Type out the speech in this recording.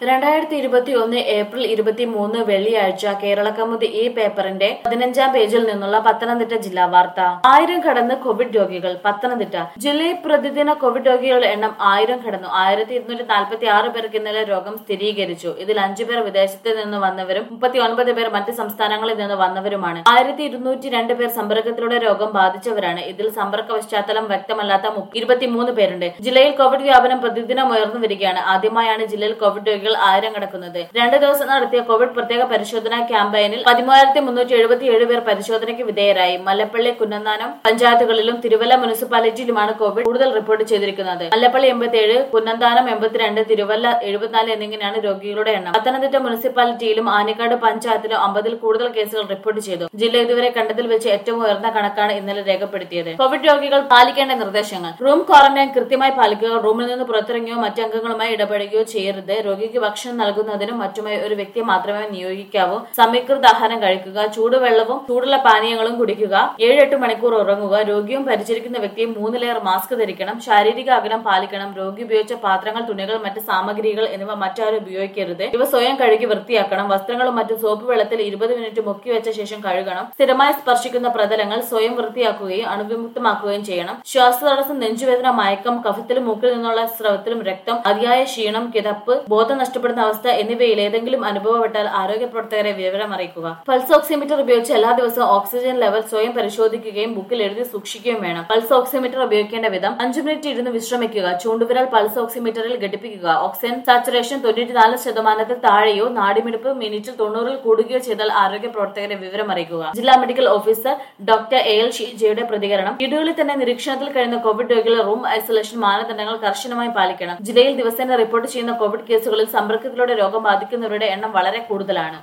രണ്ടായിരത്തി ഇരുപത്തി ഒന്ന് ഏപ്രിൽ ഇരുപത്തി മൂന്ന് വെള്ളിയാഴ്ച കേരള കൗമുദി ഈ പേപ്പറിന്റെ പതിനഞ്ചാം പേജിൽ നിന്നുള്ള പത്തനംതിട്ട ജില്ലാ വാർത്ത ആയിരം കടന്ന് കോവിഡ് രോഗികൾ പത്തനംതിട്ട ജില്ലയിൽ പ്രതിദിന കോവിഡ് രോഗികളുടെ എണ്ണം ആയിരം കടന്നു ആയിരത്തി ഇരുന്നൂറ്റി നാൽപ്പത്തി ആറ് പേർക്ക് ഇന്നലെ രോഗം സ്ഥിരീകരിച്ചു ഇതിൽ അഞ്ചു പേർ വിദേശത്ത് നിന്ന് വന്നവരും മുപ്പത്തി ഒൻപത് പേർ മറ്റ് സംസ്ഥാനങ്ങളിൽ നിന്ന് വന്നവരുമാണ് ആയിരത്തി ഇരുന്നൂറ്റി രണ്ട് പേർ സമ്പർക്കത്തിലൂടെ രോഗം ബാധിച്ചവരാണ് ഇതിൽ സമ്പർക്ക പശ്ചാത്തലം വ്യക്തമല്ലാത്ത ഇരുപത്തിമൂന്ന് പേരുണ്ട് ജില്ലയിൽ കോവിഡ് വ്യാപനം പ്രതിദിനം ഉയർന്നു വരികയാണ് ആദ്യമായാണ് ജില്ലയിൽ കോവിഡ് രോഗികൾ ആയിരം കടക്കുന്നത് രണ്ട് ദിവസം നടത്തിയ കോവിഡ് പ്രത്യേക പരിശോധനാ ക്യാമ്പയിനിൽ പതിമൂവായിരത്തി മുന്നൂറ്റി എഴുപത്തി ഏഴ് പേർ പരിശോധനയ്ക്ക് വിധേയരായി മല്ലപ്പള്ളി കുന്നന്താനം പഞ്ചായത്തുകളിലും തിരുവല്ല മുനിസിപ്പാലിറ്റിയിലുമാണ് കോവിഡ് കൂടുതൽ റിപ്പോർട്ട് ചെയ്തിരിക്കുന്നത് മല്ലപ്പള്ളി എൺപത്തിയേഴ് കുന്നന്താനം എൺപത്തിരണ്ട് തിരുവല്ല എഴുപത്തിനാല് എന്നിങ്ങനെയാണ് രോഗികളുടെ എണ്ണം പത്തനംതിട്ട മുനിസിപ്പാലിറ്റിയിലും ആനിക്കാട് പഞ്ചായത്തിലും അമ്പതിൽ കൂടുതൽ കേസുകൾ റിപ്പോർട്ട് ചെയ്തു ജില്ല ഇതുവരെ കണ്ടതിൽ വെച്ച് ഏറ്റവും ഉയർന്ന കണക്കാണ് ഇന്നലെ രേഖപ്പെടുത്തിയത് കോവിഡ് രോഗികൾ പാലിക്കേണ്ട നിർദ്ദേശങ്ങൾ റൂം ക്വാറന്റൈൻ കൃത്യമായി പാലിക്കുക റൂമിൽ നിന്ന് പുറത്തിറങ്ങിയോ മറ്റു അംഗങ്ങളുമായി ഇടപെടുകയോ ചെയ്യരുത് രോഗിക്ക് ഭക്ഷണം നൽകുന്നതിനും മറ്റുമായി ഒരു വ്യക്തിയെ മാത്രമേ നിയോഗിക്കാവൂ സമീകൃത ആഹാരം കഴിക്കുക ചൂടുവെള്ളവും ചൂടുള്ള പാനീയങ്ങളും കുടിക്കുക ഏഴ് എട്ട് മണിക്കൂർ ഉറങ്ങുക രോഗിയും പരിചരിക്കുന്ന വ്യക്തിയും മൂന്ന് ലെയർ മാസ്ക് ധരിക്കണം ശാരീരിക അകലം പാലിക്കണം രോഗി ഉപയോഗിച്ച പാത്രങ്ങൾ തുണികൾ മറ്റ് സാമഗ്രികൾ എന്നിവ മറ്റാരും ഉപയോഗിക്കരുത് ഇവ സ്വയം കഴുകി വൃത്തിയാക്കണം വസ്ത്രങ്ങളും മറ്റു സോപ്പ് വെള്ളത്തിൽ ഇരുപത് മിനിറ്റ് മുക്കി വെച്ച ശേഷം കഴുകണം സ്ഥിരമായി സ്പർശിക്കുന്ന പ്രതലങ്ങൾ സ്വയം വൃത്തിയാക്കുകയും അണുവിമുക്തമാക്കുകയും ചെയ്യണം ശ്വാസതടസ്സം നെഞ്ചുവേദന മയക്കം കഫത്തിലും മൂക്കിൽ നിന്നുള്ള സ്രവത്തിലും രക്തം അതിയായ ക്ഷീണം കിതപ്പ് ബോധം നഷ്ടപ്പെടുന്ന അവസ്ഥ എന്നിവയിൽ ഏതെങ്കിലും അനുഭവപ്പെട്ടാൽ ആരോഗ്യ പ്രവർത്തകരെ വിവരം അറിയിക്കുക പൾസ് ഓക്സിമീറ്റർ ഉപയോഗിച്ച് എല്ലാ ദിവസവും ഓക്സിജൻ ലെവൽ സ്വയം പരിശോധിക്കുകയും ബുക്കിൽ എഴുതി സൂക്ഷിക്കുകയും വേണം പൾസ് ഓക്സിമീറ്റർ ഉപയോഗിക്കേണ്ട വിധം അഞ്ചു മിനിറ്റ് ഇരുന്ന് വിശ്രമിക്കുക ചൂണ്ടുവിരൽ പൾസ് ഓക്സിമീറ്ററിൽ ഘടിപ്പിക്കുക ഓക്സിജൻ സാച്ചുറേഷൻ തൊണ്ണൂറ്റിനാല് ശതമാനത്തിൽ താഴെയോ നാടിമിടിപ്പ് മിനിറ്റിൽ തൊണ്ണൂറിൽ കൂടുകയോ ചെയ്താൽ ആരോഗ്യ പ്രവർത്തകരെ വിവരം അറിയിക്കുക ജില്ലാ medical officer doctor A L ഷീജയുടെ പ്രതികരണം വീടുകളിൽ തന്നെ നിരീക്ഷണത്തിൽ കഴിയുന്ന കോവിഡ് രോഗികൾ റൂം ഐസൊലേഷൻ മാനദണ്ഡങ്ങൾ കർശനമായി പാലിക്കണം ജില്ലയിൽ ദിവസേന റിപ്പോർട്ട് ചെയ്യുന്ന കോവിഡ് കേസുകളിൽ സമ്പർക്കത്തിലൂടെ രോഗം ബാധിക്കുന്നവരുടെ എണ്ണം വളരെ കൂടുതലാണ്